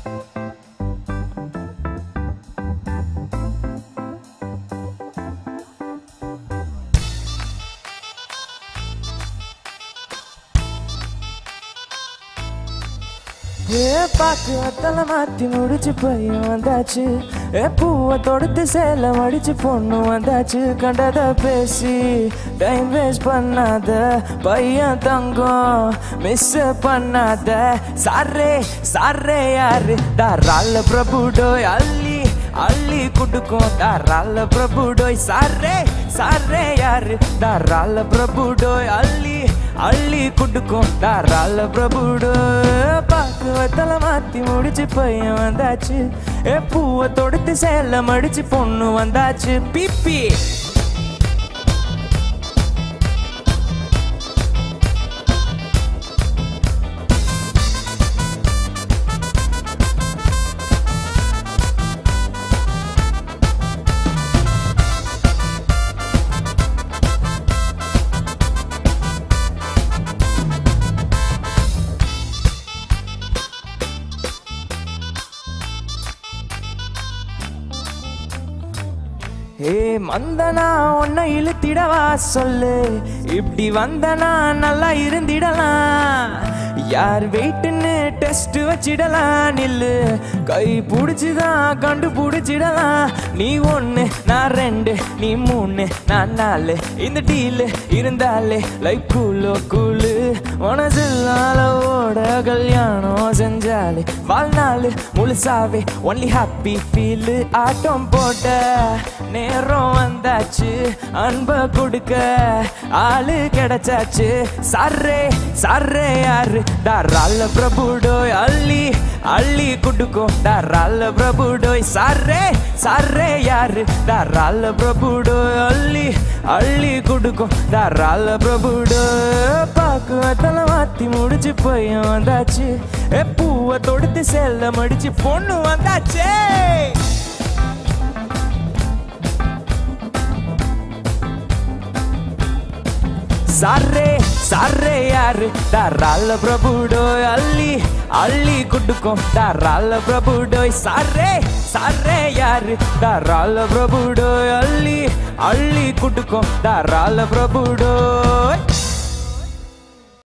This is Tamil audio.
ஏ பாக்கு அத்தல மாத்தி முடிச்சு பையன் வந்தாச்சு ஏ பூவை தொடுத்து சேல மடிச்சு பொண்ணு வந்தாச்சு கண்டத பேசி டைம் வேஸ்ட் பண்ணாத பையன் தங்கம் மிஸ் பண்ணாத சாரே சாரே யாரு தாராள பிரபுடோய் அள்ளி அள்ளி குடுக்கும் தாராள பிரபுடோய் சாரே சாரே யாரு தாராள பிரபுடோய் அள்ளி அள்ளி குடுக்கும் தாராள பிரபுடோய் பாக்கு வத்தல மாத்தி முடிச்சு பையன் வந்தாச்சு ஏ பூவை தொடுத்து சேல மடிச்சு பொண்ணு வந்தாச்சு பிப்பி ஏ மந்தனா உன்னை இழுத்திடவா சொல்லு இப்படி வந்தனா நல்லா இருந்திடலாம் யார் வெயிட்டுன்னு டெஸ்ட் வச்சிடலாம் நில்லு கை பிடிச்சிதான் கண்டுபிடிச்சிடலாம் நீ ஒன்று நான் ரெண்டு நீ மூணு நான் நாலு இந்த டீலு இருந்தாலே லைக் கூலோ கூலு மனசில்லால ஓட கல்யாணம் செஞ்சாலே வாழ்நாள் முழுசாவே ஒன்லி ஹாப்பி ஃபீல் ஆட்டம் போட்ட நேரம் வந்தாச்சு அன்ப கொடுக்க ஆளு கிடைச்சாச்சு சாரே சாரே யாரு தாராள பிரபுடோய் அள்ளி அள்ளி குடுக்கும் தாராள பிரபுடோய் சாரே சாரே யாரு தாராள பிரபுடோய் அள்ளி அள்ளி குடுக்கும் தாராள பிரபுடோய் பாக்கு அத்தல மாத்தி முடிச்சு பையன் வந்தாச்சு ஏ பூவை தொடுத்து செல்ல மடிச்சு பொண்ணு வந்தாச்சே சாரே சாரே யாரு தாராள பிரபுடோய் அள்ளி அள்ளி குடுக்கும் தாராள பிரபுடோய் சாரே சாரே யாரு தாராள பிரபுடோய் அள்ளி அள்ளி குடுக்கும் தாராள பிரபுடோய்